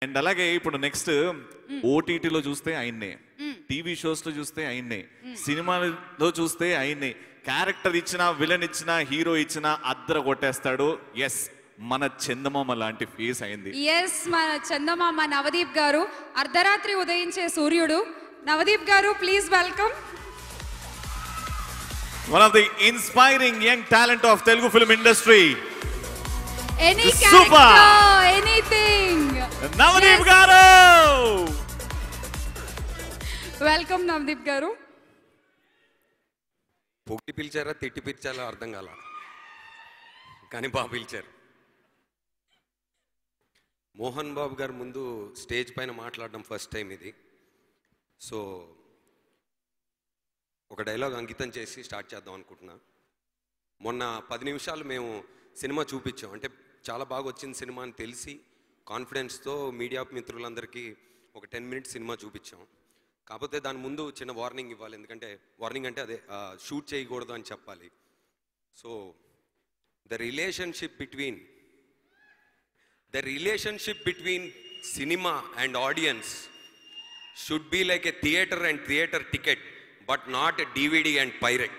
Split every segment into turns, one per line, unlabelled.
And అలాగే ఇప్పుడు next ఓటీటీలో చూస్తే ఆయన్నే టీవీ షోస్ లో చూస్తే ఆయన్నే సినిమాలో చూస్తే ఆయన్నే క్యారెక్టర్ ఇచ్చిన విలన్ ఇచ్చిన హీరో ఇచ్చిన అద్దర కొట్టేస్తాడు ఎస్ మన చందమామ లాంటి ఫేస్ అయింది
ఎస్ మన చందమామ నవదీప్ గారు అర్ధరాత్రి ఉదయించే సూర్యుడు Navdeep garu please welcome
one of the inspiring young talent of Telugu film industry
any
Super.
Character anything
Navdeep garu
welcome Navdeep గారు
పొగిడి పిలిచారా తిట్టి పిలిచారా అర్థం కాల కానీ బాగా పిలిచారు మోహన్ బాబు గారు ముందు స్టేజ్ పైన మాట్లాడడం ఫస్ట్ టైం ఇది సో ఒక డైలాగ్ అంకితం చేసి స్టార్ట్ చేద్దాం అనుకుంటున్నా మొన్న పది నిమిషాలు మేము సినిమా చూపించాం అంటే చాలా బాగా వచ్చింది సినిమా అని తెలిసి కాన్ఫిడెన్స్తో మీడియా మిత్రులందరికీ ఒక టెన్ మినిట్స్ సినిమా చూపించాం కాకపోతే దాని ముందు చిన్న వార్నింగ్ ఇవ్వాలి ఎందుకంటే వార్నింగ్ అంటే అదే షూట్ చేయకూడదు అని చెప్పాలి so the relationship between the relationship between cinema and audience should be like a theatre and theatre ticket but not a DVD and pirate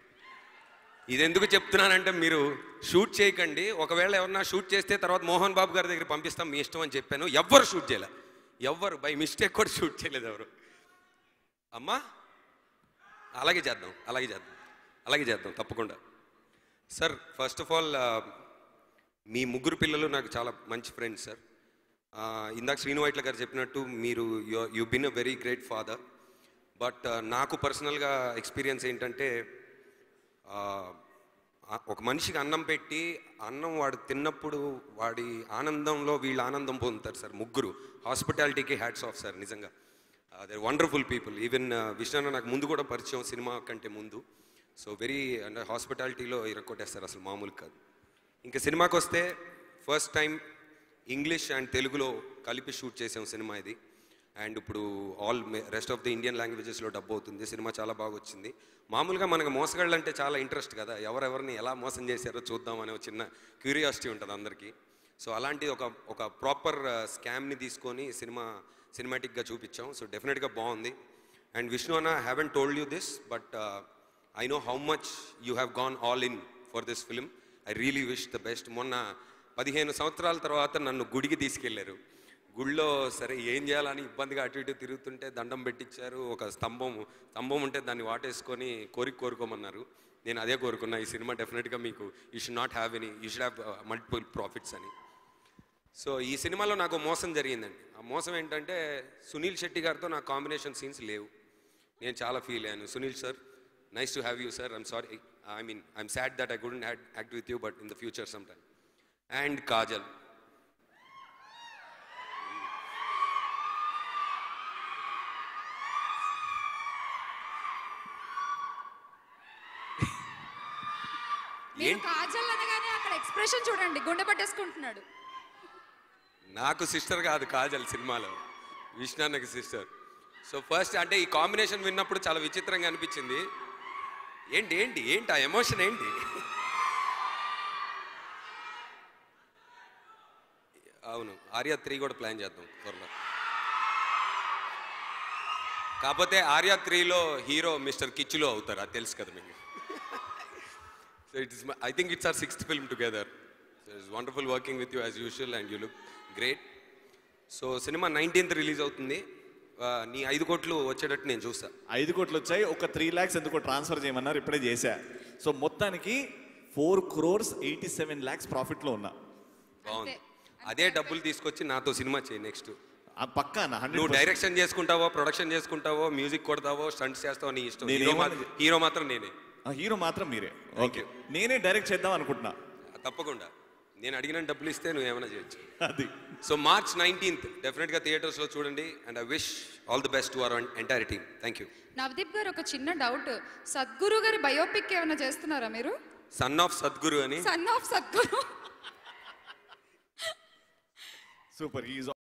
ఇది ఎందుకు చెప్తున్నానంటే మీరు షూట్ చేయకండి ఒకవేళ ఎవరన్నా షూట్ చేస్తే తర్వాత మోహన్ బాబు గారి దగ్గర పంపిస్తాం మీ ఇష్టం అని చెప్పాను ఎవ్వరు షూట్ చేయలే ఎవ్వరు బై మిస్టేక్ కూడా షూట్ చేయలేదు ఎవరు అమ్మా అలాగే చేద్దాం అలాగే చేద్దాం అలాగే చేద్దాం తప్పకుండా సార్ ఫస్ట్ ఆఫ్ ఆల్ మీ ముగ్గురు పిల్లలు నాకు చాలా మంచి ఫ్రెండ్స్ సార్ ఇందాక శ్రీను వైట్ల గారు చెప్పినట్టు మీరు you been a very great father but నాకు పర్సనల్గా ఎక్స్పీరియన్స్ ఏంటంటే ఆ, ఆ, ఒక మనిషికి అన్నం పెట్టి అన్నం వాడు తిన్నప్పుడు వాడి ఆనందంలో వీళ్ళు ఆనందం పొందుతారు సార్ ముగ్గురు హాస్పిటాలిటీకి హ్యాట్స్ ఆఫ్ సార్ నిజంగా they wonderful people even Vishnu నాకు ముందు కూడా పరిచయం సినిమా కంటే ముందు సో వెరీ అంటే హాస్పిటాలిటీలో ఇరక్కొట్టేస్తారు అసలు మామూలు కాదు ఇంకా సినిమాకి వస్తే ఫస్ట్ టైం ఇంగ్లీష్ అండ్ తెలుగులో కలిపి షూట్ చేసాం సినిమా ఇది అండ్ ఇప్పుడు all rest of the Indian లాంగ్వేజెస్లో డబ్బు అవుతుంది సినిమా చాలా బాగా వచ్చింది మామూలుగా మనకు మోసగాళ్ళు అంటే చాలా ఇంట్రెస్ట్ కదా ఎవరెవరిని ఎలా మోసం చేశారో చూద్దాం అనే ఒక చిన్న క్యూరియాసిటీ ఉంటుంది అందరికీ సో అలాంటి ఒక ఒక ప్రాపర్ స్కామ్ని తీసుకొని సినిమా సినిమాటిక్గా చూపించాం సో డెఫినెట్గా బాగుంది అండ్ విష్ణు అన్న haven't told you this but I know how much you have gone all in for this film I really wish the best మొన్న పదిహేను సంవత్సరాల తర్వాత నన్ను గుడికి తీసుకెళ్లారు గుళ్ళో సరే ఏం చేయాలని ఇబ్బందిగా అటు ఇటు తిరుగుతుంటే దండం పెట్టించారు ఒక స్తంభం స్తంభం ఉంటే దాన్ని వాటేసుకొని కోరిక కోరుకోమన్నారు నేను అదే కోరుకున్నా ఈ సినిమా డెఫినెట్గా మీకు you should not have any you should have multiple profits అని సో ఈ సినిమాలో నాకు మోసం జరిగిందండి ఆ మోసం ఏంటంటే సునీల్ శెట్టి గారితో నా కాంబినేషన్ సీన్స్ లేవు నేను చాలా ఫీల్ అయ్యాను Sunil sir nice to have you sir I'm sorry I mean I'm sad that I couldn't had act with you but in the future some time and Kajal
మీరు కాజల్ అనగానే అక్కడ ఎక్స్ప్రెషన్ చూడండి గుండె పట్టేసుకుంటున్నాడు
నాకు సిస్టర్ కాదు కాజల్ సినిమాలో విష్ణాన్నకి సిస్టర్ సో ఫస్ట్ అంటే ఈ కాంబినేషన్ విన్నప్పుడు చాలా విచిత్రంగా అనిపించింది ఏంటి ఏంటి ఏంటి ఆ ఎమోషన్ ఏంటి అవును ఆర్య త్రీ కూడా ప్లాన్ చేద్దాం త్వరలో కాకపోతే ఆర్య త్రీలో హీరో మిస్టర్ కిచ్చులో అవుతారు అది తెలుసు కదా మీకు so it is I think it's our sixth film together so it's wonderful working with you as usual and you look great so cinema nineteenth release అవుతుంది ఆ, నీ ఐదు కోట్లు వచ్చేటట్టు నేను చూస్తా
ఐదు కోట్లు వచ్చాయి ఒక త్రీ ల్యాక్స్ ఎందుకో ట్రాన్స్ఫర్ చేయమన్నారు ఇప్పుడే చేశా సో మొత్తానికి four crores eighty seven lakhs ప్రాఫిట్లో ఉన్నా
బాగుంది అదే డబ్బులు తీసుకొచ్చి నాతో సినిమా చేయి నెక్స్ట్
ఆ పక్కా
నువ్వు
హండ్రెడ్
డైరెక్షన్ చేసుకుంటావో ప్రొడక్షన్ చేసుకుంటావో మ్యూజిక్ కొడతావో స్టంట్స్ చేస్తావో నీ ఇష్టం
నేను
హీరో
ఏమన్నా-
మా- హీరో మాత్రం నేనే
హీరో మాత్రం మీరే
Thank
ఓకే
you.
నేనే డైరెక్ట్ చేద్దాం అనుకుంటున్నా
తప్పకుండా నేను అడిగిన డబ్బులు ఇస్తే నువ్వు ఏమైనా చేయొచ్చు
అది
సో మార్చ్ నైన్టీన్త్ డెఫినెట్గా థియేటర్స్లో చూడండి and I wish all the best to our entire team thank you
Navdeep garu ఒక చిన్న డౌట్ సద్గురు గారి బయోపిక్ ఏమైనా చేస్తున్నారా మీరు
సన్ ఆఫ్ సద్గురు అని
son of Sadguru
super is